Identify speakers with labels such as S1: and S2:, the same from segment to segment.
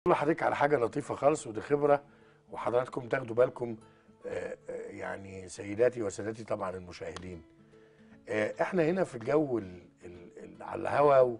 S1: اقول لحضرتك على حاجه لطيفه خالص ودي خبره وحضراتكم تاخدوا بالكم آه، آه، يعني سيداتي وسادتي طبعا المشاهدين آه، احنا هنا في الجو ال- ال- ال- على الهوا و-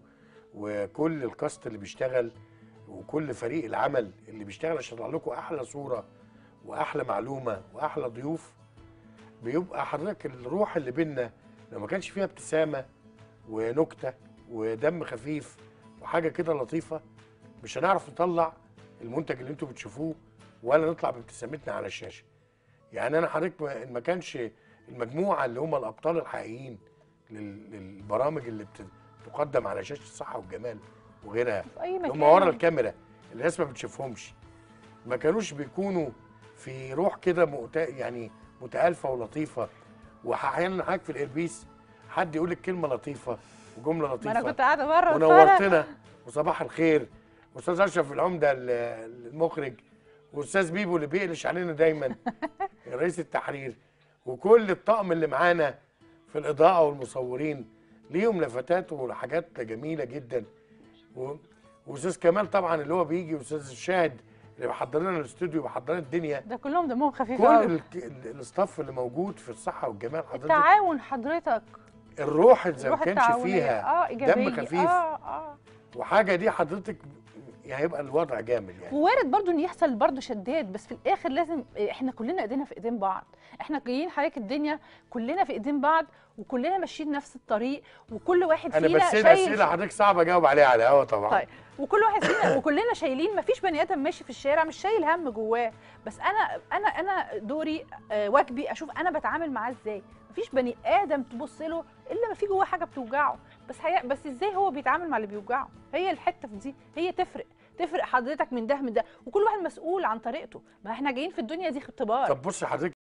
S1: وكل الكاست اللي بيشتغل وكل فريق العمل اللي بيشتغل عشان يطلع لكم احلى صوره واحلى معلومه واحلى ضيوف بيبقى حضرتك الروح اللي بينا لو ما كانش فيها ابتسامه ونكته ودم خفيف وحاجه كده لطيفه مش هنعرف نطلع المنتج اللي انتوا بتشوفوه ولا نطلع بابتسامتنا على الشاشه يعني انا حضرتك ما ما كانش المجموعه اللي هم الابطال الحقيقيين لل- للبرامج اللي بت- بتقدم على شاشه الصحه والجمال وغيرها
S2: في اي
S1: اللي
S2: مكان
S1: هم ورا الكاميرا اللي الناس ما بتشوفهمش ما كانوش بيكونوا في روح كده مؤت... يعني متالفه ولطيفه واحيانا حضرتك في الاربيس حد يقول لك كلمه لطيفه وجمله
S2: ما
S1: لطيفه
S2: انا كنت قاعده بره بتفرج.
S1: ونورتنا وصباح الخير واستاذ اشرف العمده ال- المخرج واستاذ بيبو اللي بيقلش علينا دايما رئيس التحرير وكل الطقم اللي معانا في الاضاءه والمصورين ليهم لفتات وحاجات جميله جدا و- واستاذ كمال طبعا اللي هو بيجي واستاذ الشاهد اللي بيحضر لنا الاستوديو بيحضر لنا الدنيا
S2: ده كلهم دمهم خفيف
S1: كل
S2: قوي
S1: ال- ال- الاستاف اللي موجود في الصحه والجمال حضرتك
S2: التعاون حضرتك
S1: الروح اللي ما
S2: الروح
S1: كانش
S2: التعاونية.
S1: فيها
S2: اه ايجابيه
S1: دم خفيف
S2: اه اه
S1: وحاجه دي حضرتك يعني هيبقى الوضع جامد يعني
S2: ووارد برضو ان يحصل برضو شدات بس في الاخر لازم احنا كلنا ايدينا في ايدين بعض احنا جايين حضرتك الدنيا كلنا في ايدين بعض وكلنا ماشيين نفس الطريق وكل واحد
S1: انا
S2: فينا
S1: بس
S2: شايل
S1: اسئله حضرتك صعب اجاوب عليها على الهوا طبعا
S2: طيب وكل واحد فينا وكلنا شايلين مفيش بني ادم ماشي في الشارع مش شايل هم جواه بس انا انا انا دوري آه، واجبي اشوف انا بتعامل معاه ازاي مفيش بني ادم تبص له الا ما في جواه حاجه بتوجعه بس هي بس ازاي هو بيتعامل مع اللي بيوجعه هي الحته في دي هي تفرق تفرق حضرتك من ده من ده وكل واحد مسؤول عن طريقته ما احنا جايين في الدنيا دي اختبار
S1: طب بص حضرتك